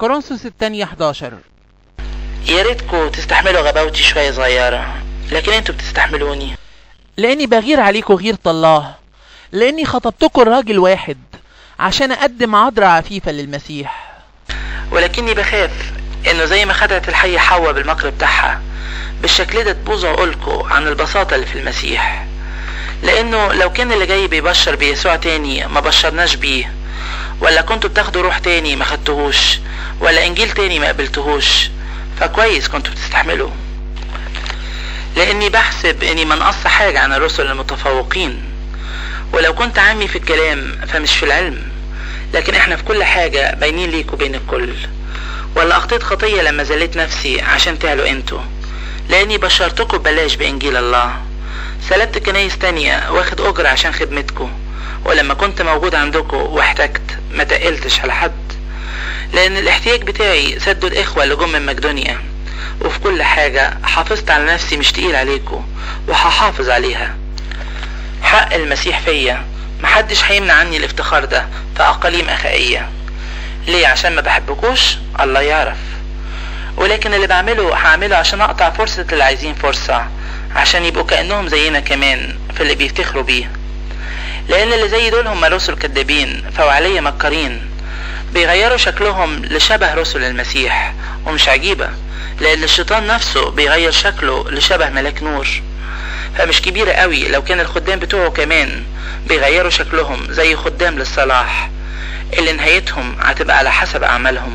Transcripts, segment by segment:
كورنثوس الثانية 11 يا ريتكوا تستحملوا غباوتي شوية صغيرة لكن انتوا بتستحملوني لاني بغير عليكم غيرة الله لاني خطبتكم راجل واحد عشان اقدم عذراء عفيفة للمسيح ولكني بخاف انه زي ما خدعت الحية حواء بالمكر بتاعها بالشكل ده تبوظ عقولكوا عن البساطة اللي في المسيح لانه لو كان اللي جاي بيبشر بيسوع تاني ما بشرناش بيه ولا كنتوا بتاخدوا روح تاني ما خدتهوش ولا انجيل تاني ما قبلتهوش فكويس كنتوا بتستحملوا لاني بحسب اني ما نقص حاجة عن الرسل المتفوقين ولو كنت عامي في الكلام فمش في العلم لكن احنا في كل حاجة باينين ليك وبين الكل ولا اخطيت خطية لما زليت نفسي عشان تعلوا انتوا لاني بشرتكم ببلاش بانجيل الله سلبت كنايس تانية واخد اجر عشان خدمتكم ولما كنت موجود عندكم واحتجت ما تقلتش على حد لان الاحتياج بتاعي سدوا الاخوة اللي جم من مقدونيا وفي كل حاجة حافظت على نفسي مش تقيل عليكم وهحافظ عليها حق المسيح فيا محدش هيمنع عني الافتخار ده في اقاليم اخائية ليه عشان ما بحبكوش الله يعرف ولكن اللي بعمله هعمله عشان اقطع فرصة اللي عايزين فرصة عشان يبقوا كأنهم زينا كمان في اللي بيفتخروا بيه لان اللي زي دول هم رسل كدابين فوعلية مكرين بيغيروا شكلهم لشبه رسل المسيح ومش عجيبة لان الشيطان نفسه بيغير شكله لشبه ملاك نور فمش كبيرة قوي لو كان الخدام بتوعه كمان بيغيروا شكلهم زي خدام للصلاح اللي نهايتهم هتبقى على حسب اعمالهم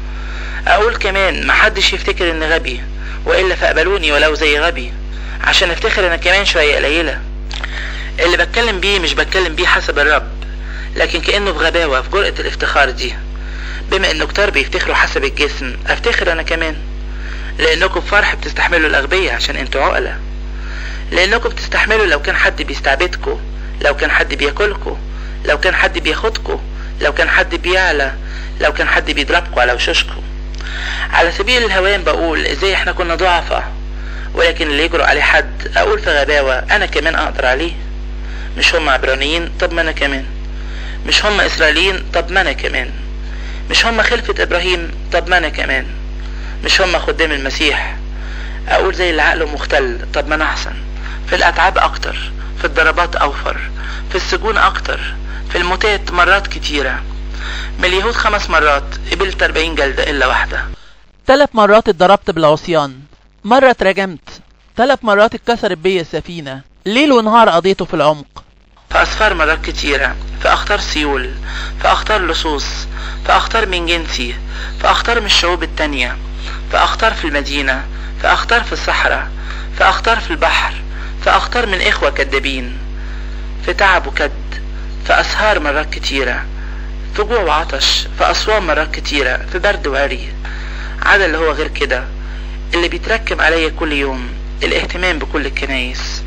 اقول كمان محدش يفتكر اني غبي والا فقبلوني ولو زي غبي عشان افتخر انا كمان شوية قليلة اللي بتكلم بيه مش بتكلم بيه حسب الرب لكن كأنه بغباوة في جرأة الافتخار دي بما انه كتار بيفتخروا حسب الجسم افتخر انا كمان لانكم بفرح بتستحملوا الاغبياء عشان انتوا عقلة لانكم بتستحملوا لو كان حد بيستعبدكم لو كان حد بياكلكم لو كان حد بياخدكم لو كان حد بيعلى لو كان حد بيضربكم على وشوشكم على سبيل الهوان بقول ازاي احنا كنا ضعفة ولكن اللي يجرؤ عليه حد اقول في غباوة انا كمان اقدر عليه مش هم عبرانيين طب ما انا كمان مش هم اسرائيليين طب ما انا كمان مش هم خلفة ابراهيم طب ما انا كمان مش هم خدام المسيح اقول زي اللي عقله مختل طب ما انا احسن في الاتعاب اكتر في الضربات اوفر في السجون اكتر في الموتات مرات كتيرة من اليهود خمس مرات قبلت 40 جلدة الا واحدة ثلاث مرات اتضربت بالعصيان مرة اترجمت ثلاث مرات اتكسرت بيا السفينة ليل ونهار قضيته في العمق في أسفار مرات كتيرة في أخطار سيول في أخطار لصوص في أخطار من جنسي في أخطار من الشعوب التانية في أخطار في المدينة في أخطار في الصحراء في أخطار في البحر في أخطار من إخوة كدابين في تعب وكد في أسهار مرات كتيرة في جوع وعطش في أصوام مرات كتيرة في برد وعري عدا اللي هو غير كده اللي بيتركب عليا كل يوم الاهتمام بكل الكنايس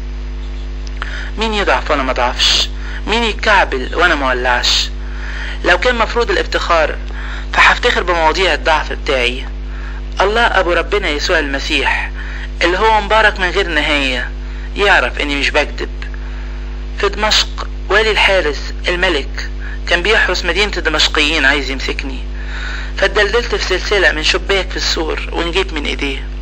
مين يضعف وانا ما اضعفش مين يتكعبل وانا ما ولعش لو كان مفروض الافتخار فهفتخر بمواضيع الضعف بتاعي الله ابو ربنا يسوع المسيح اللي هو مبارك من غير نهاية يعرف اني مش بكذب في دمشق والي الحارس الملك كان بيحرس مدينة الدمشقيين عايز يمسكني فاتدلدلت في سلسلة من شباك في السور ونجيت من ايديه